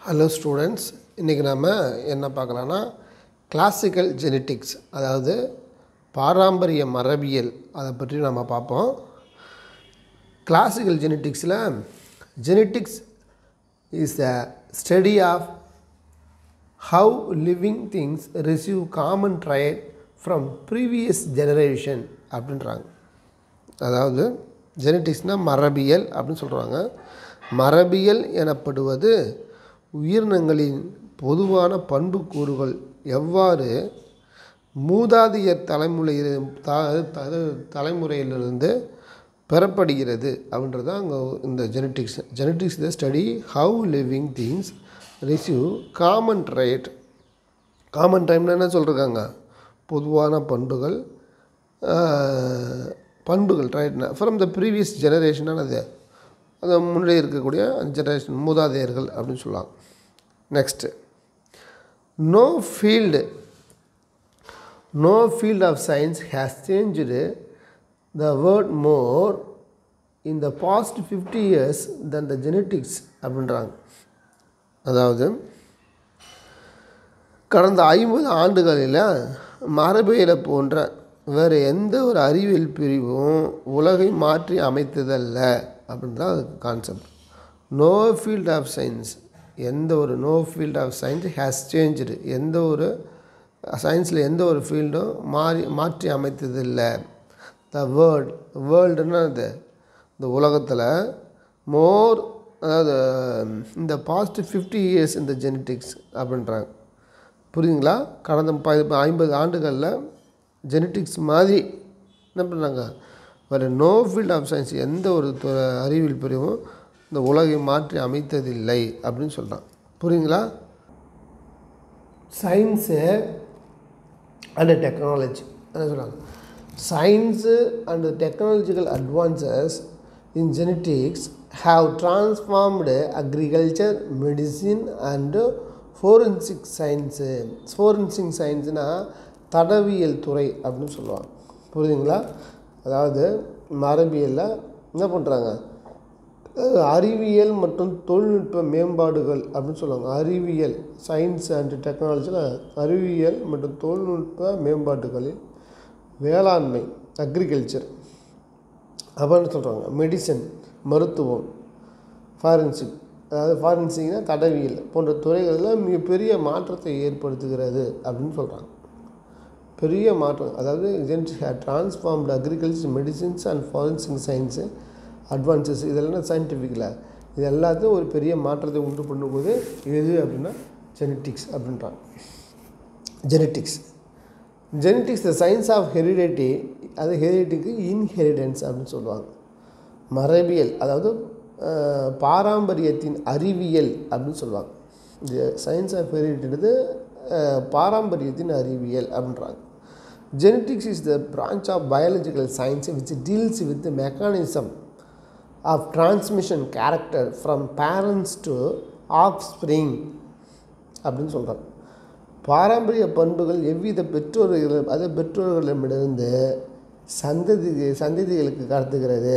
hello students இன்றைக்கி நாம் என்ன பார்க்கலான்னா கிளாசிக்கல் ஜெனட்டிக்ஸ் அதாவது பாரம்பரிய மரபியல் அதை பற்றி நம்ம பார்ப்போம் கிளாசிக்கல் ஜெனட்டிக்ஸில் genetics is the study of how living things receive common trait from previous generation அப்படின்றாங்க அதாவது ஜெனட்டிக்ஸ்னால் மரபியல் அப்படின்னு சொல்கிறாங்க மரபியல் எனப்படுவது உயிரினங்களின் பொதுவான பண்புக்கூறுகள் எவ்வாறு மூதாதையர் தலைமுறையில் த- த- தலைமுறையிலிருந்து பெறப்படுகிறது அப்படின்றது தான் அங்கே இந்த genetics genetics the study how living things receive common trait common டைம்ல என்ன சொல்லிருக்காங்க பொதுவான பண்புகள் ஆஹ், பண்புகள் ரைட்னா ஃப்ரம் த ப்ரீவியஸ் ஜெனரேஷனானது அது முன்னாடி இருக்கக்கூடிய ஜெனரேஷன் மூதாதையர்கள் அப்படின்னு சொல்லலாம் next no field no field of science has changed the world more in the past fifty years than the genetics அப்படின்றாங்க அதாவது கடந்த ஐம்பது ஆண்டுகளில் மரபியலை போன்ற வேறு எந்த ஒரு அறிவியல் பிரிவும் உலகை மாற்றி அமைத்ததல்ல அப்படின்னு தான் அதுக்கு concept no field of science எந்த ஒரு no field of science has change எந்த ஒரு சயின்ஸில் எந்த ஒரு ஃபீல்டும் மாறி மாற்றி அமைத்ததில்லை த வேர்ல்ட் வேர்ல்டுன்னா இது இந்த உலகத்தில் மோர் அதாவது இந்த பாஸ்ட் ஃபிஃப்டி இயர்ஸ் இந்த ஜெனட்டிக்ஸ் அப்படின்றாங்க புரியுதுங்களா கடந்த ப இப்ப ஐம்பது ஆண்டுகளில் ஜெனட்டிக்ஸ் மாதிரி என்ன பண்ணுறாங்க வேறு நோ ஃபீல்ட் ஆஃப் சயின்ஸ் எந்த ஒரு து- அறிவியல் பிரிவும் இந்த உலகை மாற்றி அமைத்ததில்லை அப்படின்னு சொல்கிறான் புரியுங்களா சயின்ஸு அண்ட் டெக்னாலஜி என்ன சொல்கிறாங்க science and technological advances in genetics have transformed agriculture medicine and forensic science forensic சயின்ஸ்னால் தடவியல் துறை அப்படின்னு சொல்லுவாங்க புரியுதுங்களா அதாவது மரபியலில் என்ன பண்ணுறாங்க அஹ் அறிவியல் மற்றும் தொழில்நுட்ப மேம்பாடுகள் அப்படின்னு சொல்லுவாங்க அறிவியல் சயின்ஸ் அண்ட் டெக்னாலஜியில் அறிவியல் மற்றும் தொழில்நுட்ப மேம்பாடுகளில் வேளாண்மை அக்ரிகல்ச்சர் அப்படின்னு சொல்கிறாங்க மெடிசன் மருத்துவம் ஃபாரன்சிக் அதாவது ஃபாரன்சிக்னா தடவியல் போன்ற துறைகளில் மிகப்பெரிய மாற்றத்தை ஏற்படுத்துகிறது அப்படின்னு சொல்கிறாங்க பெரிய மாற்றம் அதாவது genes transformed agriculture medicines and forensic science advances இதெல்லாம் சயின்டிஃபிக்கில் இது எல்லாத்தையும் ஒரு பெரிய மாற்றத்தை உண்டு பண்ணும்போது எது அப்படின்னா ஜெனட்டிக்ஸ் அப்படின்றாங்க genetics genetics the science of heredity அது ஹெரிடிக்கு இன்ஹெரிடன்ஸ் அப்படின்னு சொல்லுவாங்க மரபியல் அதாவது அஹ், பாரம்பரியத்தின் அறிவியல் அப்படின்னு சொல்லுவாங்க இந்த சயின்ஸ் ஆஃப் ஹெரிடின்றது பாரம்பரியத்தின் அறிவியல் அப்படின்றாங்க genetics is the branch of biological science which deals with mechanism of transmission character from parents to offspring அப்படின்னு சொல்கிறாங்க பாரம்பரிய பண்புகள் எவ்வித பெற்றோர்கள் அது பெற்றோர்களிடமிருந்து சந்ததி சந்ததிகளுக்கு கடத்துகிறது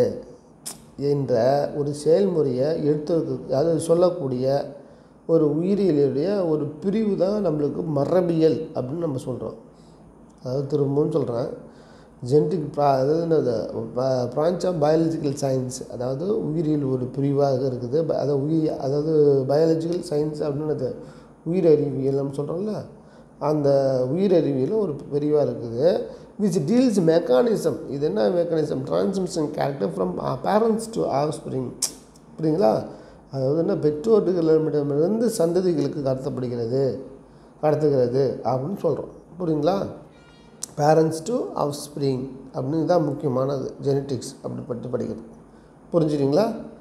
என்ற ஒரு செயல்முறையை எடுத்து அதாவது சொல்லக்கூடிய ஒரு உயிரியலுடைய ஒரு பிரிவு தான் நம்மளுக்கு மரபியல் அப்படின்னு நம்ம சொல்கிறோம் அதாவது திரும்பவும் சொல்கிறேன் ஜெனட்டிக் ப்ரா அதாவது என்னது பிரான்ச் ஆஃப் பயாலஜிக்கல் சயின்ஸ் அதாவது உயிரியல் ஒரு பிரிவாக இருக்குது ப- அதாவது உயிர் அதாவது பயாலஜிக்கல் சயின்ஸ் அப்படின்னது உயிரறிவியல் நம்ம சொல்கிறோம்ல அந்த உயிரறிவியல் ஒரு பிரிவாக இருக்குது விச் டீல்ஸ் மெக்கானிசம் இது என்ன mechanism transmission character from parents to offspring புரியுங்களா அதாவது என்ன பெற்றோர்களிடமிடமிருந்து சந்ததிகளுக்கு கடத்தப்படுகிறது கடத்துகிறது அப்படின்னு சொல்கிறோம் புரியுங்களா பேரண்ட்ஸ் டு ஆஃப் ஸ்ப்ரிங் அப்படின்னு தான் முக்கியமானது ஜெனட்டிக்ஸ் அப்படி பற்றி படிக்கிறது புரிஞ்சுட்டிங்களா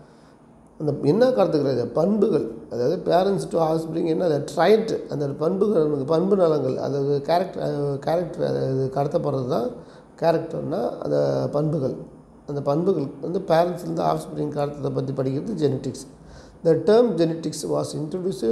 அந்த என்ன கடத்துக்கிறது பண்புகள் அதாவது பேரண்ட்ஸ் டு ஆஃப் ஸ்ப்ரிங் என்ன அது ட்ரைட் அந்த பண்புகள் பண்பு நலங்கள் அதாவது கேரக்டர் கேரக்டர் அது கடத்தப்படுறது தான் கேரக்டர்னால் அந்த பண்புகள் அந்த பண்புகள் வந்து பேரண்ட்ஸ்லேருந்து ஆஃப் ஸ்ப்ரிங் கடத்தத்தை பற்றி படிக்கிறது genetics the term genetics was introduce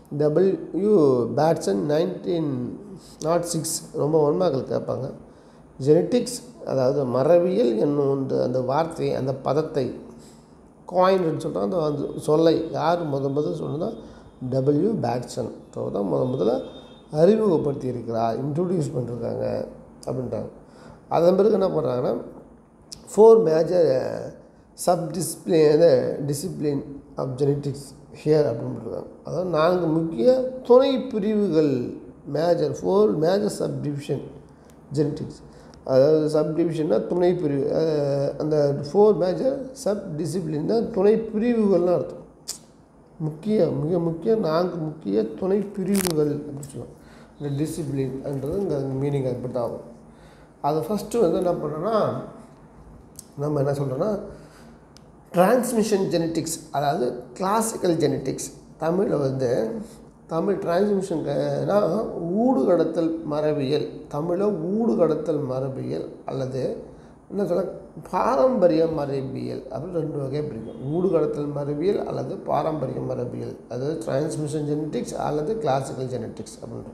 W Bateson nineteen nought six ரொம்ப ஒன்மாக்கள் கேட்பாங்க ஜெனட்டிக்ஸ் அதாவது மரபியல் என்னும் அந்த அந்த வார்த்தை அந்த பதத்தை காயின்னு சொல்கிறான் அந்த அந்த சொல்லை யார் முத முதல் சொன்னதா டபிள்யூ பேட்சன் ஸோ தான் முத முதல்ல அறிமுகப்படுத்தி இருக்கிறார் இன்ட்ரடியூஸ் பண்ணிருக்காங்க அப்படின்றாங்க அதன் பிறகு என்ன பண்ணுறாங்கன்னா four major subdiscipline discipline of genetics here அப்படின்னு இருக்காங்க அதாவது நான்கு முக்கிய துணை பிரிவுகள் major four major subdivision genetics அதாவது சப் டிவிஷன்னா துணை பிரிவு அஹ் அந்த ஃபோர் மேஜர் சப் டிசிப்ளின் தான் துணை பிரிவுகள்னு அர்த்தம் முக்கிய மிக முக்கிய நான்கு முக்கிய துணை பிரிவுகள் அப்படின்னு சொல்லலாம் இந்த டிசிப்ளின்ன்றது இங்கே மீனிங் அப்படி தான் ஆகும் அதை ஃபஸ்ட்டு வந்து என்ன பண்ணுறோன்னா நம்ம என்ன சொல்கிறோன்னா டிரான்ஸ்மிஷன் ஜெனட்டிக்ஸ் அதாவது கிளாசிக்கல் ஜெனட்டிக்ஸ் தமிழில் வந்து தமிழ் டிரான்ஸ்மிஷன்னா ஊடு கடத்தல் மரபியல் தமிழில் ஊடு கடத்தல் மரபியல் அல்லது என்ன சொல்ல பாரம்பரிய மரபியல் அப்படின்னு ரெண்டு வகை பிரிக்கும் ஊடு கடத்தல் மரபியல் அல்லது பாரம்பரிய மரபியல் அதாவது டிரான்ஸ்மிஷன் ஜெனட்டிக்ஸ் அல்லது கிளாசிக்கல் ஜெனட்டிக்ஸ் அப்படின்ற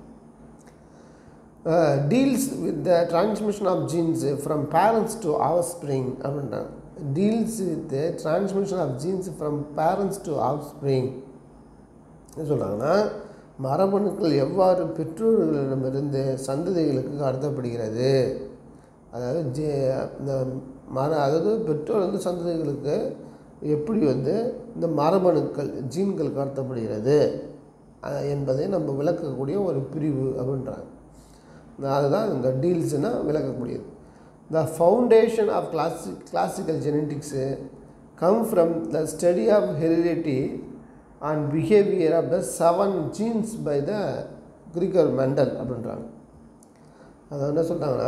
deals with the transmission of genes from parents to offspring அப்படின்றாங்க deals with the transmission of genes from parents to offspring என்ன சொல்கிறாங்கன்னா மரபணுக்கள் எவ்வாறு பெற்றோர்களிடமிருந்து சந்ததிகளுக்கு கடத்தப்படுகிறது அதாவது ஜே இந்த மர அதாவது பெற்றோர் வந்து சந்ததிகளுக்கு எப்படி வந்து இந்த மரபணுக்கள் ஜீன்கள் கடத்தப்படுகிறது அஹ் என்பதை நம்ம விளக்கக்கூடிய ஒரு பிரிவு அப்படின்றாங்க அதுதான் இந்த டீல்ஸ்னால் விளக்கக்கூடியது த ஃபவுண்டேஷன் ஆஃப் கிளாசி classical genetics come from the study of heredity and behaviour of the seven genes by the Gregor Mendel அப்படின்றாங்க அதை என்ன சொல்கிறாங்கன்னா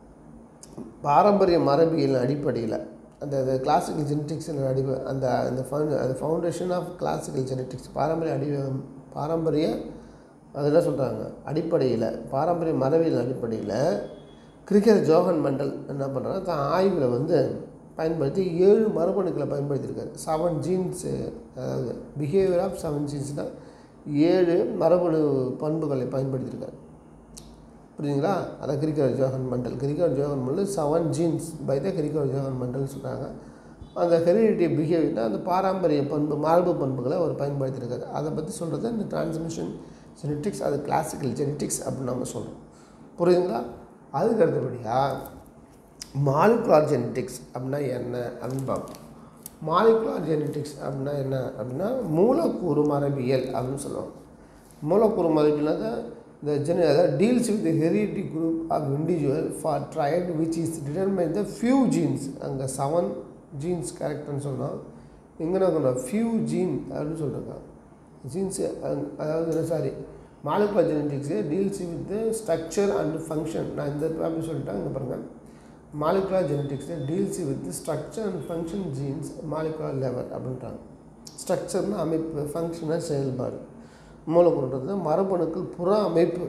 பாரம்பரிய மரபியல் அடிப்படையில் அந்த கிளாசிக்கல் ஜெனட்டிக்ஸின் அடிப்படை அந்த அந்த ஃபவுண்ட் அந்த ஃபவுண்டேஷன் ஆஃப் கிளாசிக்கல் ஜெனட்டிக்ஸ் பாரம்பரிய அடி பாரம்பரிய அது என்ன சொல்கிறாங்க அடிப்படையில் பாரம்பரிய மரபியல் அடிப்படையில் கிரிக்கெட் ஜோகன் மண்டல் என்ன பண்ணுறாங்க தான் ஆய்வில் வந்து பயன்படுத்தி ஏழு மரபணுக்களை பயன்படுத்தியிருக்காரு செவன் ஜீன்ஸு அதாவது பிஹேவியர் ஆஃப் செவன் ஜீன்ஸ்னால் ஏழு மரபணு பண்புகளை பயன்படுத்தியிருக்காரு புரியுதுங்களா அதான் Gregor Johann Mendel Gregor Johann Mendel seven genes by the Gregor Johann Mendel சொல்கிறாங்க அந்த ஹெரிடிட்டி பிஹேவியர்னா அந்த பாரம்பரிய பண்பு மரபு பண்புகளை அவர் பயன்படுத்தியிருக்காரு அதை பற்றி சொல்கிறது இந்த டிரான்ஸ்மிஷன் ஜெனட்டிக்ஸ் அது கிளாசிக்கல் ஜெனட்டிக்ஸ் அப்படின்னு நம்ம சொல்கிறோம் புரியுதுங்களா அதுக்கு அடுத்தபடியாக மாலிகுலார் ஜெனட்டிக்ஸ் அப்படின்னா என்ன அப்படின்னு பார்ப்போம் மாலிகுலார் ஜெனட்டிக்ஸ் அப்படின்னா என்ன அப்படின்னா மூலக்கூறு மரபியல் அப்படின்னு சொல்லுவாங்க மூலக்கூறு மரபியல்னா இந்த ஜென அதாவது deals with heredity group of individual for trait which is determine the few genes அங்கே செவன் ஜீன்ஸ் கேரக்டர்னு சொன்னோம் எங்கே நான் ஃபியூ ஜீன் அப்படின்னு சொல்லியிருக்காங்க ஜீன்ஸு அதாவது sorry molecular genetics deals with structure and function நான் இந்த டாபிக் சொல்லிட்டேன் இங்கே பாருங்கள் molecular genetics deals with structure and function genes molecular level அப்படின்றாங்க ஸ்ட்ரக்சர்னு அமைப்பு ஃபங்க்ஷனாக செயல்பாடு மூலப்பொருட்கள் மரபணுக்கள் புற அமைப்பு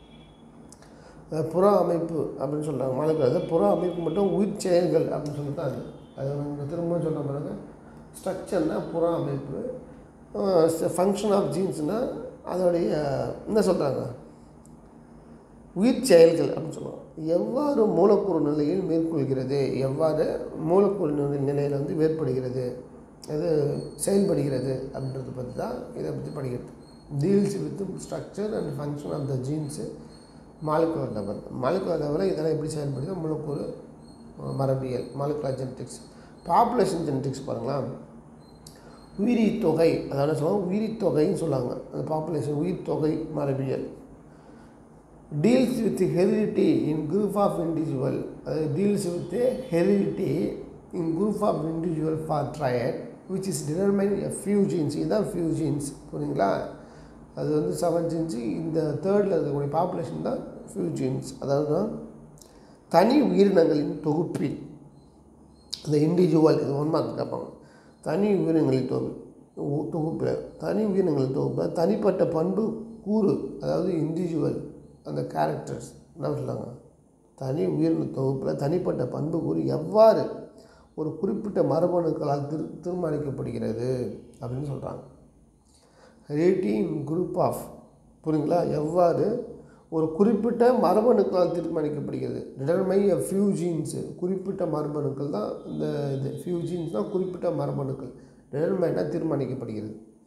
அஹ் புற அமைப்பு அப்படின்னு சொல்கிறாங்க மாலிகுலர் புற அமைப்பு மட்டும் உயிர் செயல்கள் அப்படின்னு சொல்லிட்டு அது அது நம்ம திரும்ப சொல்ல பிறகு ஸ்ட்ரக்சர்னால் புற அமைப்பு ஃபங்க்ஷன் ஆஃப் ஜீன்ஸ்னால் அதோடைய என்ன சொல்கிறாங்க உயிர் செயல்கள் அப்படின்னு சொல்லுவோம் எவ்வாறு மூலக்கூறு நிலையில் மேற்கொள்கிறது எவ்வாறு மூலக்கூறு நிலை நிலையில் வந்து வேறுபடுகிறது அது செயல்படுகிறது அப்படின்றத பற்றி தான் இதை பற்றி படிக்கிறது deals with structure and function of the genes molecular level molecular லெவலில் இதெல்லாம் எப்படி செயல்படுது மூலக்கூறு மரபியல் மாலிகுலர் ஜெனட்டிக்ஸ் பாப்புலேஷன் ஜெனட்டிக்ஸ் பாருங்களேன் உயிரி தொகை அதாவது சொல்லுவாங்க உயிரி தொகைன்னு சொல்லுவாங்க அந்த பாப்புலேஷன் உயிர் தொகை மரபியல் deals with heredity in group of individual அது deals with heredity in group of individual for trait which is determine a few genes இதுதான் ஃபியூ ஜீன்ஸ் புரியுங்களா அது வந்து செவன் ஜீன்ஸு இந்த தேர்டில் இருக்கக்கூடிய பாப்புலேஷன் தான் ஃபியூ ஜீன்ஸ் அதாவது தனி உயிரினங்களின் தொகுப்பில் அந்த இண்டிவிஜுவல் இது ஒன் மார்க் கேட்பாங்க தனி உயிரினங்களின் தொகுப்பு தொகுப்பில் தனி உயிரினங்களின் தொகுப்பில் தனிப்பட்ட பண்பு கூறு அதாவது இண்டிவிஜுவல் அந்த கேரக்டர்ஸ் என்ன சொல்கிறாங்க தனி உயிரின தொகுப்பில் தனிப்பட்ட பண்பு கூறு எவ்வாறு ஒரு குறிப்பிட்ட மரபணுக்களால் திரு தீர்மானிக்கப்படுகிறது அப்படின்னு சொல்கிறாங்க ரேட்டிங் குரூப் ஆஃப் புரியுங்களா எவ்வாறு ஒரு குறிப்பிட்ட மரபணுக்களால் தீர்மானிக்கப்படுகிறது டிடர்மை எ ஃபியூ ஜீன்ஸு குறிப்பிட்ட மரபணுக்கள் தான் இந்த இது ஃபியூ ஜீன்ஸ் தான் குறிப்பிட்ட மரபணுக்கள் டிடர்மைனாக தீர்மானிக்கப்படுகிறது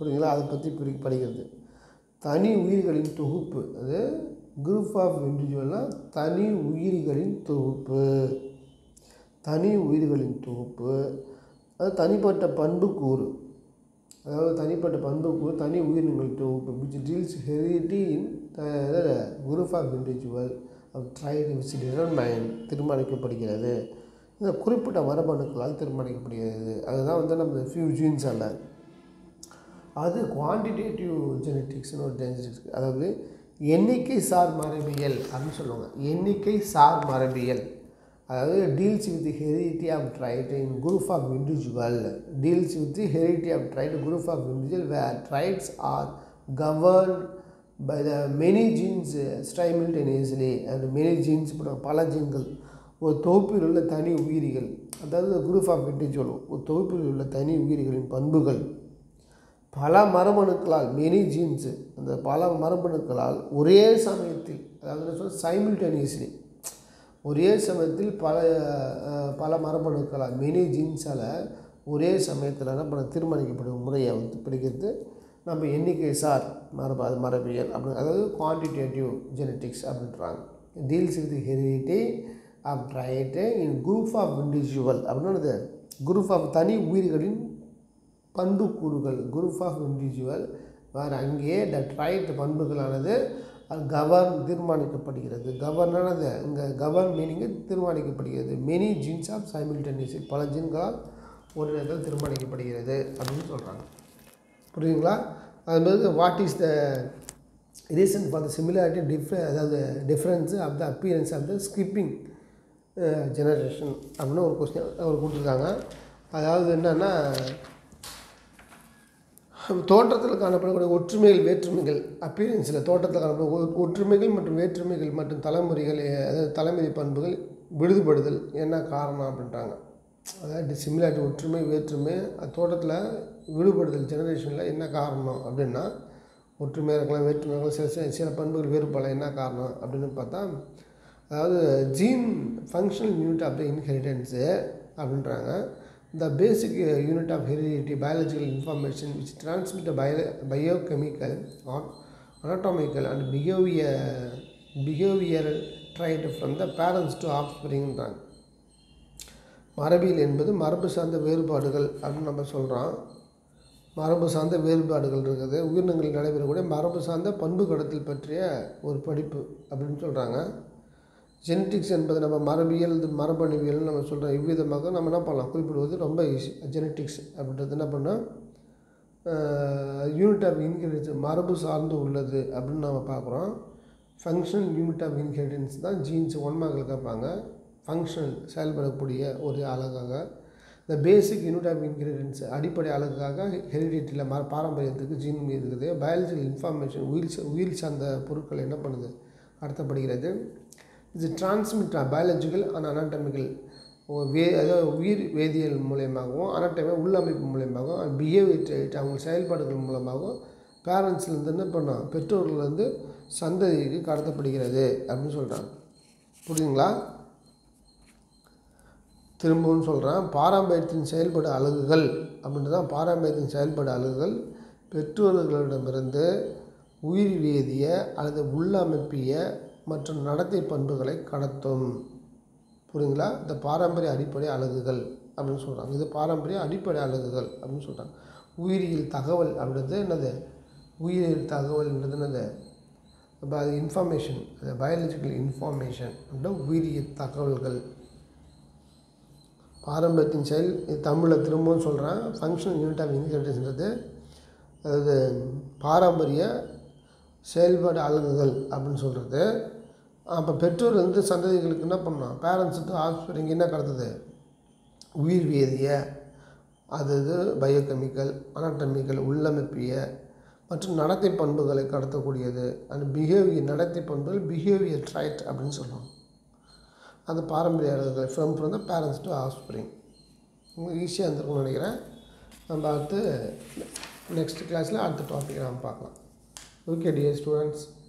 புரியுங்களா அதை பற்றி பிரி படிக்கிறது தனி உயிர்களின் தொகுப்பு அது குரூப் ஆஃப் இண்டிவிஜுவல்னால் தனி உயிர்களின் தொகுப்பு தனி உயிர்களின் தொகுப்பு அது தனிப்பட்ட பண்புக்கூறு அதாவது தனிப்பட்ட பண்புக்கூறு தனி உயிரினங்கள் தொகுப்பு which deals heredity in group of individual trait which determine தீர்மானிக்கப்படுகிறது இந்த குறிப்பிட்ட மரபணுக்களால் தீர்மானிக்கப்படுகிறது அதுதான் வந்து நம்ம ஃபியூஜின்ஸ் அல்ல அது குவான்டிடேட்டிவ் ஜெனட்டிக்ஸ்னு ஒரு ஜெனட்டிக்ஸ் அதாவது எண்ணிக்கை சார் மரபியல் அப்படின்னு சொல்லுவாங்க எண்ணிக்கை சார் மரபியல் அதாவது deals with heredity of trait in group of individual deals with heredity of trait group of individual where traits are govern by the many genes simultaneously அந்த மெனி ஜீன்ஸ் பல ஜீன்கள் ஒரு தொகுப்பில் உள்ள தனி உயிரிகள் அதாவது குரூப் ஆஃப் இண்டிவிஜுவல் ஒரு தொகுப்பில் உள்ள தனி உயிரிகளின் பண்புகள் பல மரபணுக்களால் மெனி ஜீன்ஸு அந்த பல மரபணுக்களால் ஒரே சமயத்தில் அதாவது சொல்ல சைமில்டேனியஸ்லி ஒரே சமயத்தில் பல அஹ், பல மரபணுக்களால் மெனி ஜீன்ஸால் ஒரே சமயத்தில் என்ன பண்ண தீர்மானிக்கப்படும் முறையை வந்து பிடிக்கிறது நம்ம எண்ணிக்கை சார் மரபு அது மரபியல் அப்படி அதாவது குவான்டிடேட்டிவ் ஜெனட்டிக்ஸ் அப்படின்றாங்க deals with heredity of trait in group of individual அப்படின்னா குரூப் ஆஃப் தனி உயிர்களின் பண்புக்கூறுகள் குரூப் ஆஃப் இண்டிவிஜுவல் வேறு அங்கே த ட்ரைட் பண்புகளானது அது கவர்ன் தீர்மானிக்கப்படுகிறது கவர்னானது இங்கே கவர்ன் மீனிங்கு தீர்மானிக்கப்படுகிறது மெனி ஜீன்ஸ் ஆஃப் சைமில்டேனியஸ் பல ஜீன்களால் ஒரு நேரத்தில் தீர்மானிக்கப்படுகிறது அப்படின்னு சொல்கிறாங்க புரியுதுங்களா அதுமாதிரி what is the reason for the similarity டிஃப்ரெ அதாவது difference of the appearance of the skipping generation அப்படின்னு ஒரு கொஸ்டின் அவர் கொடுத்துருக்காங்க அதாவது என்னென்னா தோற்றத்தில் காணப்படக்கூடிய ஒற்றுமைகள் வேற்றுமைகள் அப்பீரியன்ஸில் தோற்றத்தில் காணப்படும் ஒ- ஒற்றுமைகள் மற்றும் வேற்றுமைகள் மற்றும் தலைமுறைகள் எ- அதாவது தலைமுறை பண்புகள் விடுதுபடுதல் என்ன காரணம் அப்படின்றாங்க அதாவது சிமிலாரிட்டி ஒற்றுமை வேற்றுமை அது தோட்டத்தில் விடுபடுதல் ஜெனரேஷனில் என்ன காரணம் அப்படின்னா ஒற்றுமையாக இருக்கலாம் வேற்றுமையாக இருக்கலாம் சில சில சில பண்புகள் வேறுபடலாம் என்ன காரணம் அப்படின்னு பார்த்தா அதாவது gene functional unit of the inheritance அப்படின்றாங்க the basic unit of heredity biological information which transmit bio biochemical anatomical and behaviour behavioural trait from the parents to ஆஃப்ஸ்பிரிங்ன்றாங்க மரபியல் என்பது மரபு சார்ந்த வேறுபாடுகள் அப்படின்னு நம்ம சொல்கிறோம் மரபு சார்ந்த வேறுபாடுகள் இருக்குது உயிரினங்களில் நடைபெறக்கூடிய மரபு சார்ந்த பண்பு கடத்தல் பற்றிய ஒரு படிப்பு அப்படின்னு சொல்கிறாங்க ஜெனட்டிக்ஸ் என்பது நம்ம மரபியல் இது மரபணுவியல்னு நம்ம சொல்கிறோம் இவ்விதமாக நம்ம என்ன பண்ணலாம் குறிப்பிடுவது ரொம்ப ஈஸி ஜெனட்டிக்ஸ் அப்படின்றது என்ன பண்ணால் யூனிட் ஆஃப் இன்ஹெரிட்டன்ஸ் மரபு சார்ந்து உள்ளது அப்படின்னு நம்ம பார்க்குறோம் ஃபங்க்ஷனல் யூனிட் ஆஃப் இன்ஹெரிட்டன்ஸ் தான் ஜீன்ஸ் ஒன் மார்க்கில் கேட்பாங்க ஃபங்க்ஷனல் செயல்படக்கூடிய ஒரு அழகாக இந்த பேசிக் யூனிட் ஆஃப் இன்கிரீடியன்ஸ் அடிப்படை அழகாக ஹெரிடிட்டியில் மர பாரம்பரியத்துக்கு ஜீன் இருக்குது பயாலஜிக்கல் இன்ஃபர்மேஷன் உயிர் சா- உயிர் சார்ந்த பொருட்கள் என்ன பண்ணுது கடத்தப்படுகிறது இது transmit biological and anatomical way அதாவது உயிர் வேதியியல் மூலயமாகவும் அனாட்டமி உள்ளமைப்பு மூலயமாகவும் பிஹேவியர் ட்ரைட் அவங்க செயல்பாடுகள் மூலமாகவும் பேரண்ட்ஸ்லேருந்து என்ன பண்ணோம் பெற்றோர்கள்லேருந்து சந்ததிக்கு கடத்தப்படுகிறது அப்படின்னு சொல்கிறாங்க புரியுதுங்களா திரும்பவும் சொல்கிறேன் பாரம்பரியத்தின் செயல்படு அலகுகள் அப்படின்றது தான் பாரம்பரியத்தின் செயல்படு அலகுகள் பெற்றோர்களிடமிருந்து உயிர் வேதிய அல்லது உள்ளமைப்பிய மற்றும் நடத்தை பண்புகளை கடத்தும் புரியுங்களா இந்த பாரம்பரிய அடிப்படை அலகுகள் அப்படின்னு சொல்கிறாங்க இது பாரம்பரிய அடிப்படை அலகுகள் அப்படின்னு சொல்கிறாங்க உயிரியல் தகவல் அப்படின்றது என்னது உயிரியல் தகவல்ன்றது என்னது அப்போ அது இன்ஃபர்மேஷன் அது பயாலஜிக்கல் இன்ஃபார்மேஷன் அப்படின்னா உயிரியல் தகவல்கள் பாரம்பரியத்தின் செயல் இது தமிழில் திரும்பவும் சொல்கிறேன் ஃபங்க்ஷனல் யூனிட் ஆஃப் இன்ஹெரிட்டன்ஸ்ன்றது அதாவது பாரம்பரிய செயல்பாடு அலகுகள் அப்படின்னு சொல்கிறது அப்போ பெற்றோர் வந்து சந்ததிகளுக்கு என்ன பண்ணோம் பேரண்ட்ஸுக்கு ஆஸ்பிரிங் என்ன கடத்துது உயிர் வேதிய அது இது பயோகெமிக்கல் அனாட்டமிக்கல் உள்ளமைப்பிய மற்றும் நடத்தை பண்புகளை கடத்தக்கூடியது அந்த பிஹேவியர் நடத்தை பண்புகள் பிஹேவியர் ட்ரைட் அப்படின்னு சொல்லுவாங்க அது பாரம்பரிய அழகுகள் from from the parents to offspring உங்களுக்கு ஈஸியாக இருந்திருக்கும்னு நினைக்கிறேன் நம்ம அடுத்து நெக்ஸ்ட் கிளாஸில் அடுத்த டாபிக் நம்ம பார்க்கலாம் ஓகே டியர் ஸ்டூடெண்ட்ஸ்